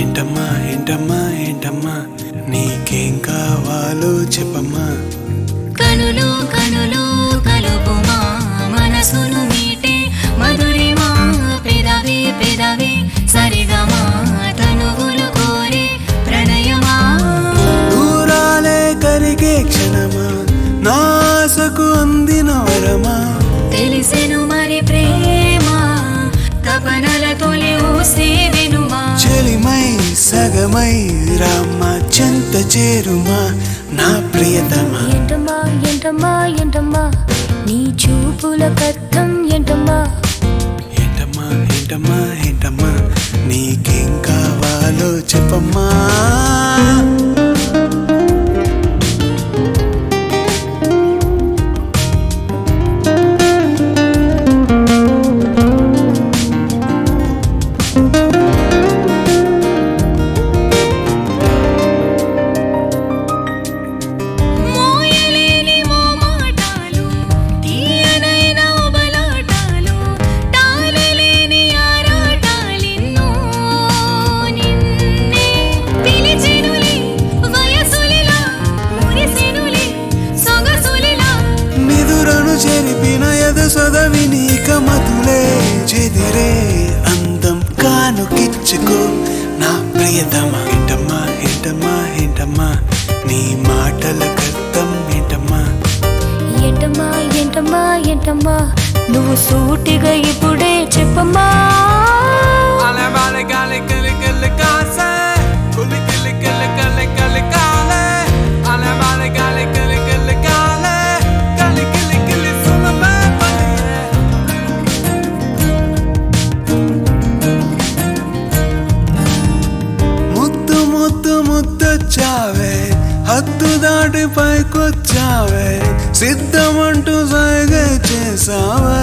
ఏంటమ్మా ఏంటమ్మా ఏంటమ్మా నీకేం కావాలో చెప్పమ్మా కనులు కనులు కలుపుమా మనసును మీటే మధురిమా పెదవి పెదవి సరిగమా తనువులు కోరే ప్రణయమా దూరాలే కరిగే క్షణమా నాసకు అందిన వరమా తెలిసెను మరి ప్రేమ తపనల తొలి ఊసే వెనుమా చెలిమై సగమై రామ్మ చెంత చేరుమా నా ప్రియతమా ఎంటమ్మా ఎంటమ్మా ఎంటమ్మా నీ చూపుల కథం ఎంటమ్మా ఏంటమ్మా ఏంటమ్మా ఏంటమ్మా నీకేం కావాలో చెప్పమ్మా మోయలేని మోమాటాలు తీయనైన ఉబలాటాలు తాళలేని ఆరాటాలిన్నో నిన్నే పిలిచెనులే వయసులిలా మురిసెనులే సొగసులిలా నిదురను చెరిపిన ఎద సొదవి నీక మతులే చెదిరే అందం కానుకిచ్చుకో నా ప్రియతమా ఏంటమ్మా ఏంటమ్మా ఏంటమ్మా నీ మాటల కర్తం ఏంటమ్మా ఎంటమ్మా ఎంటమ్మా ఎంటమ్మా నువ్వు సూటిగా ఇప్పుడే చెప్పమ్మా Ale vale gale gale gale gase Kuli gale gale gale gale gale Ale vale gale gale gale gale Gale gale gale suna me paliye ముద్దు ముద్దు ముద్దొచ్చావే హద్దు దాటి పైకొచ్చావే సిద్ధమంటూ సైగ చేసావే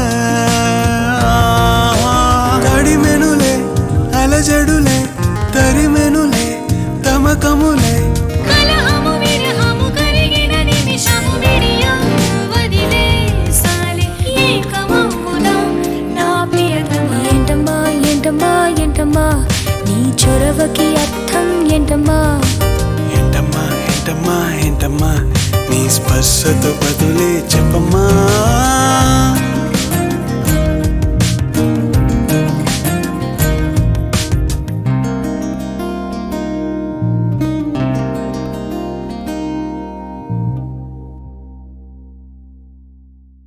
తడిమెనులే అలజడులే తరిమెనులే తమకములే కలహము విరహము కరిగిన నిమిషము విడియా వదిలేసాలి ఏకమమ్ముదా నా ప్రియతమా ఎంటమ్మా ఎంటమ్మా ఎంటమ్మా నీ చొరవకి అర్థం ఎంటమ్మా ఏంటమ్మా ఏంటమ్మా ఏంటమ్మా నీ స్పర్శతో బదులే చెప్పమ్మా